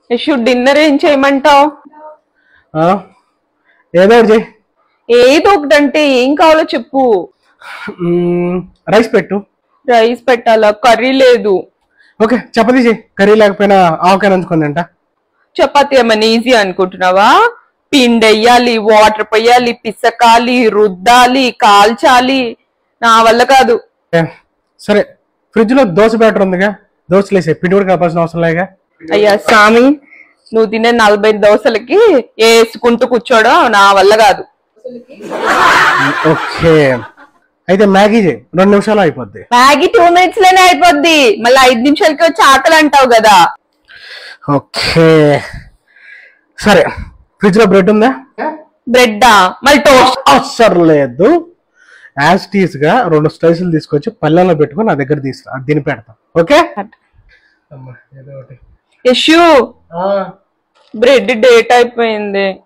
యశు dinner ఏం చేయమంటావు ఆ, ఏదో ఒకటి చెయ్యి ఏదో ఒకటంటే ఏం కావాలో చెప్పు మ్మ్, రైస్ పెట్టు రైస్ పెట్టాలా కర్రీ లేదు ఓకే చపాతీ చెయ్యి కర్రీ లేకపోయినా ఆవకాయ నంచుకుంది అంట చపాతి ఏమైనా ఈజీ అనుకుంటున్నావా పిండి వెయ్యాలి వాటర్ పోయాలి పిసకాలి రుద్దాలి కాల్చాలి నా వల్ల కాదు ఏ, సరే ఫ్రిడ్జ్ లో దోశ బ్యాటర్ ఉందిగా దోశలు వేసే పిండి కూడా కలపాల్సిన అవసరం లేగా అయ్యా స్వామి నువ్వు తినే నలభై దోశలకి వేసుకుంటూ కూర్చోవడం నా వల్ల కాదు ఓకే అయితే మ్యాగీ చేయి రెండు నిమిషాలు అయిపోద్ది మ్యాగీ టూ మినిట్స్ లోనే అయిపోద్ది మళ్ళీ ఐదు నిమిషాలకి వచ్చి ఆకలి అంటావు కదా ఓకే సరే ఫ్రిడ్జ్ లో బ్రెడ్ ఉందా బ్రెడ్ మళ్ళీ టోస్ట్ అవసరం లేదు యాజ్ టీస్ గా రెండు స్లైసులు తీసుకొచ్చి పల్లెల్లో పెట్టుకొని నా దగ్గర తీసుకురా అది తిని పెడతా ఓకే యశు బ్రెడ్ డేట్ అయిపోయింది